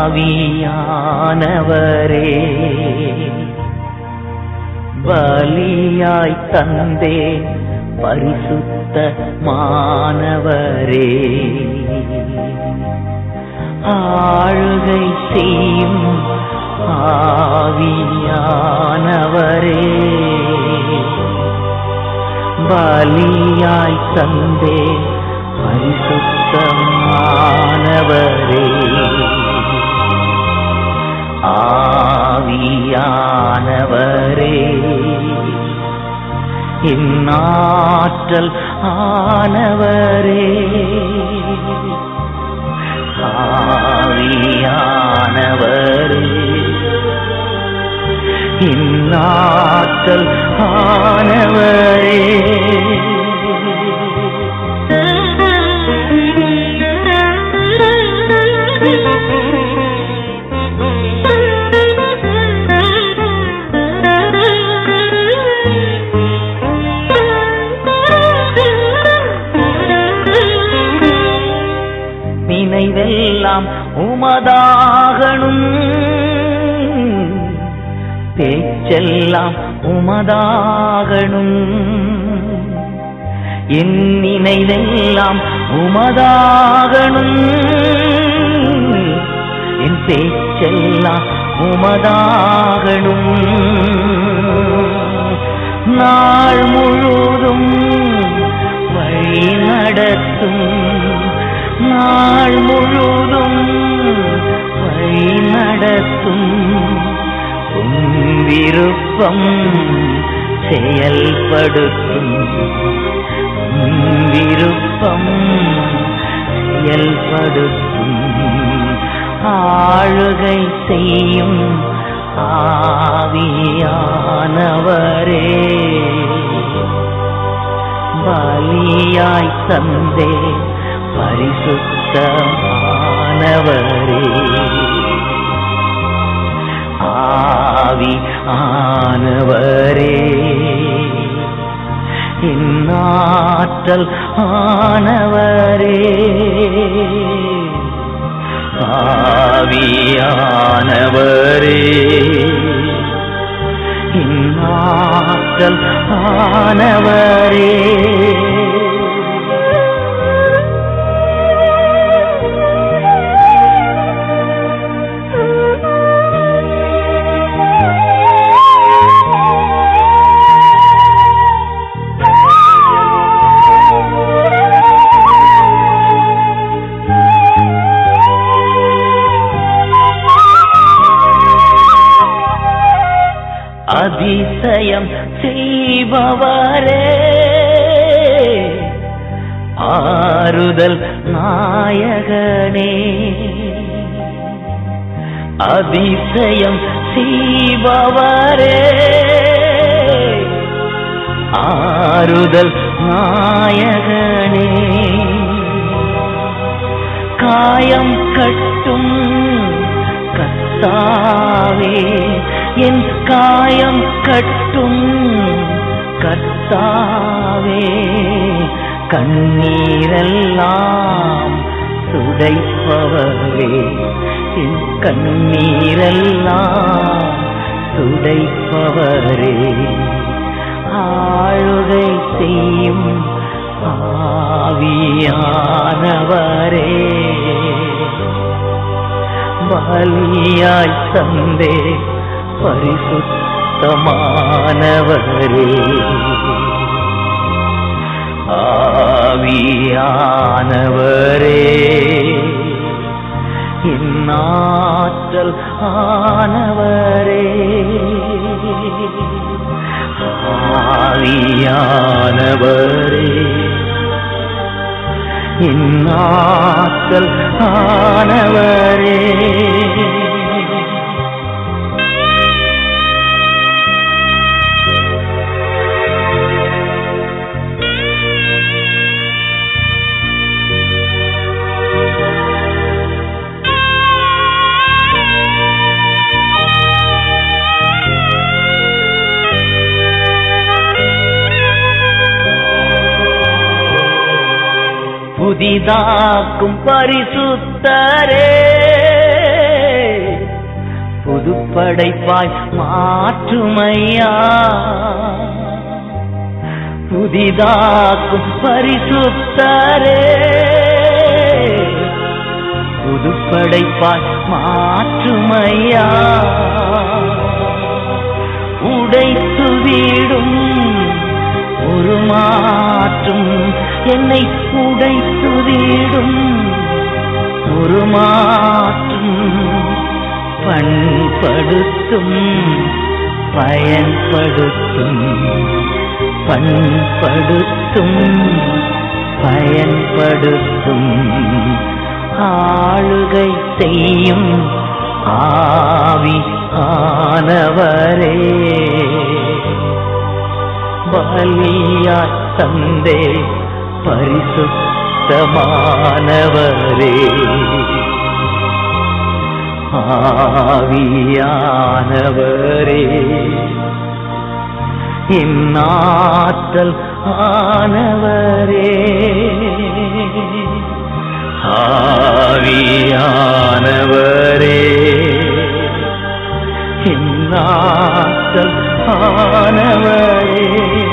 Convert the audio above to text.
ஆவியானவரே பலியாய் தந்தேன் பரிசுத்த மாணவரே ஆளுகை செய்யும் ஆவியானவரே பலியாய் தந்தே பரிசுத்தமானவரே ஆவியானவரே இந்நாற்றல் ஆனவரே ஆவியானவரே இந்நாற்றல் ஆனவரே நினைவெல்லாம் உமதாகணும் பேச்செல்லாம் உமதாகணும் என் நினைவெல்லாம் உமதாகணும் என் பேச்செல்லாம் உமதாகணும் நாள் முழுதும் வழி நடத்தும் நாள் முழுதும் வழி நடத்தும் உன் விருப்பம் செயல்படுத்தும் உன் விருப்பம் செயல்படுத்தும் ஆளுகை செய்யும் ஆவியானவரே பலியாய் தந்தே பரிசுத்தமானவரே ஆவி ஆனவரே இந்நாற்றல் ஆனவரே ஆவியானவரே இந்நாற்றல் ஆனவரே அதிசயம் செய்பவரே ஆறுதல் நாயகனே அதிசயம் செய்பவரே ஆறுதல் நாயகனே காயம் கட்டும் கத்தாவே என் காயம் கட்டும் கத்தாவே கண்ணீரெல்லாம் துடைப்பவரே என் கண்ணீரெல்லாம் துடைப்பவரே ஆளுகை செய்யும் ஆவியானவரே பலியாய் தந்தே பரிசுத்தமானவரே ஆவியானவரே இந்நாற்றல் ஆனவரே ஆவியானவரே இந்நாற்றல் ஆனவரே புதிதாக்கும் பரிசுத்தரே படைப்பாய் மாற்றுமையா புதிதாக்கும் பரிசுத்தரே புதுப்படைப்பாய் மாற்றுமையா உடைத்து வீடும் ஒரு மாற்றும் என்னை உடைத்து வீடும் ஒரு மாற்றும் பண்படுத்தும் பயன்படுத்தும் பண்படுத்தும் பயன்படுத்தும் ஆளுகை செய்யும் ஆவி ஆனவரே பலியாய் தந்தே பரிசுத்தமானவரே ஆவியானவரே இந்நாற்றல் ஆனவரே ஆவியானவரே இந்நாற்றல் ஆனவரே